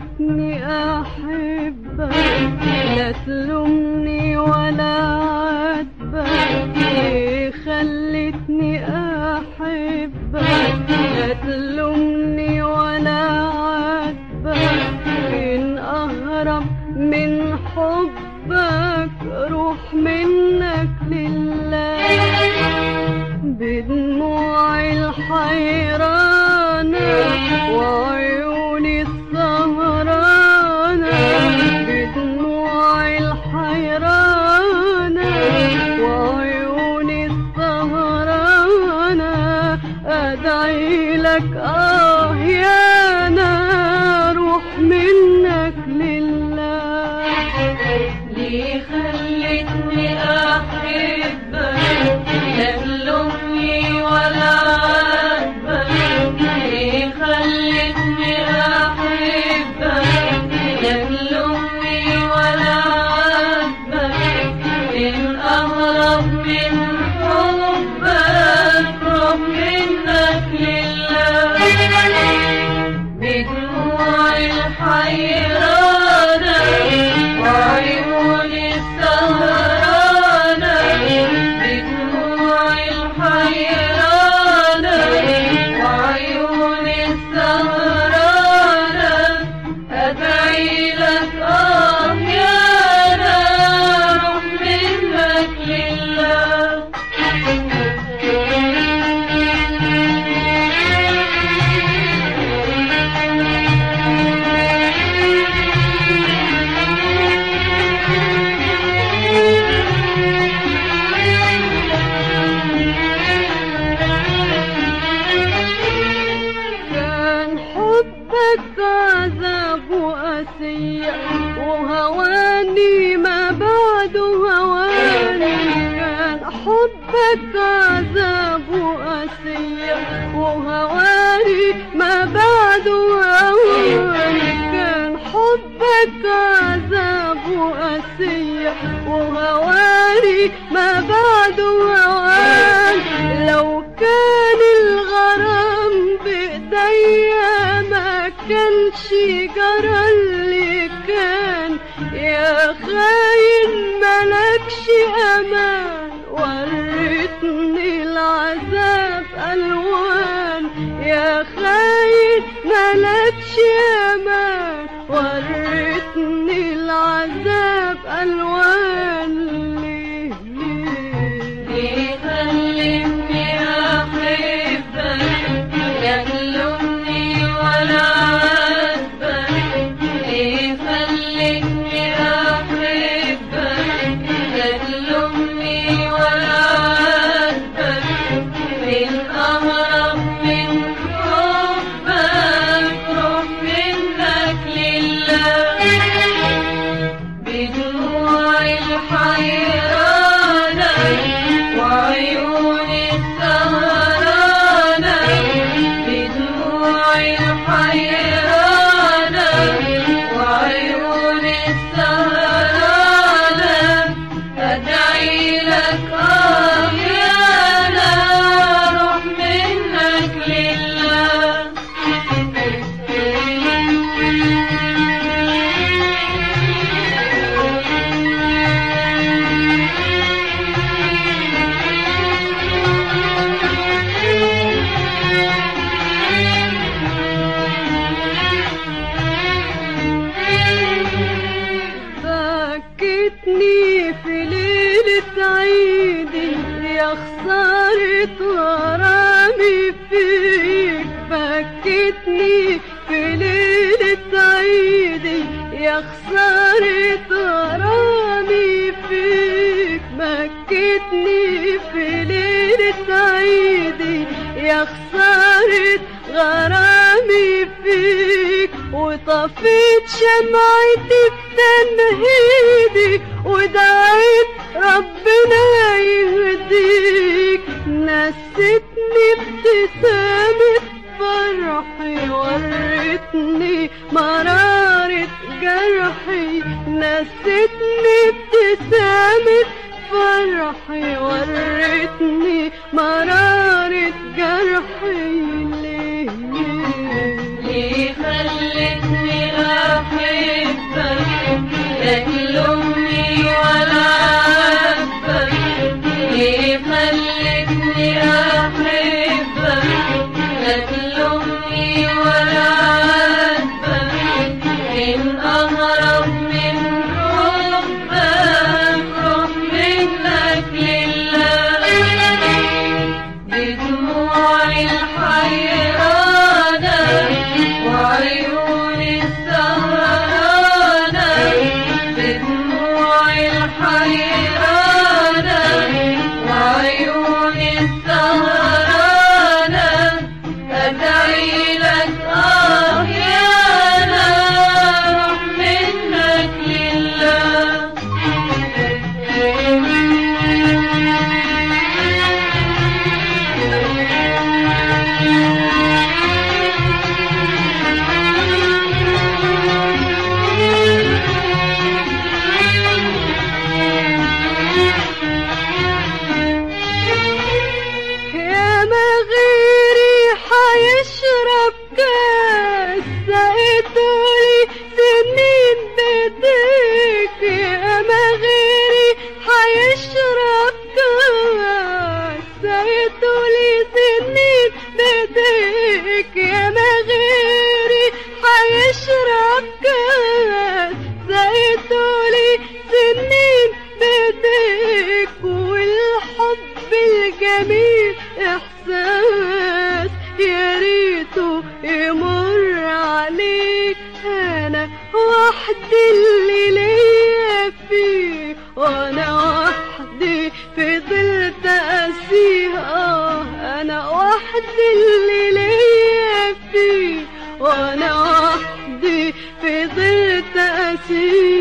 خلتني أحبك لا تلومني ولا عاتبك ليه خلتني أحبك لا تلومني ولا عاتبك إن أهرب من حبك روح منك لله بدموعي الحيرانة وعيوني السهرانة بدموعي الحيرانة وعيوني السهرانة أدعي لك آه يا نار روح منك لله ليه خلتني أحبك لا تلومني ولا عاتبك ليه خلتني أحبك لا تلومني ولا عاتبك إن أهرب من حبك روح منك لله بدموعي الحيرانة وعيوني السهرانة بدموعي الحيرانة وعيوني السهرانة أدعي لك آه يا نار روح منك لله كان حبك عذاب وأسية وهواني ما بعد هواني كان حبك عذاب وأسية وهواني ما بعد هواني كان حبك عذاب وأسية وهواني ما بعد هواني لو كان الغرام بإيديا ما كانش جرى اللي كان يا خاين ملكش أمان وريتني العذاب ألوان يا خاين ملكش أمان وريتني العذاب ألوان ليه ليه ليه خلتني أحبك لا تلومني ولا عاتبك ليه خلتني أحبك لا تلومني ولا عاتبك من أهرب من حبك روح منك لله بدموعي الحيرانة وعيوني السهرانة بدموعي الحيرانة وعيوني السهرانة أدعي لك آه يا نار روح منك لله فكتني في ليلة عيدي يا خسارة غرامي فيك فكتني في ليلة عيدي يا خسارة غرامي فيك مكتني في ليلة عيدي يا خسارة غرامي فيك وطفيت شمعتي بتنهيدي ودعيت ربنا يهديك نستني ابتسامة فرحي ورتني مرارة جرحي نستني ابتسامة فرحي ورتني مرارة جرحي ليه ليه ليه خلتني فضلت أسير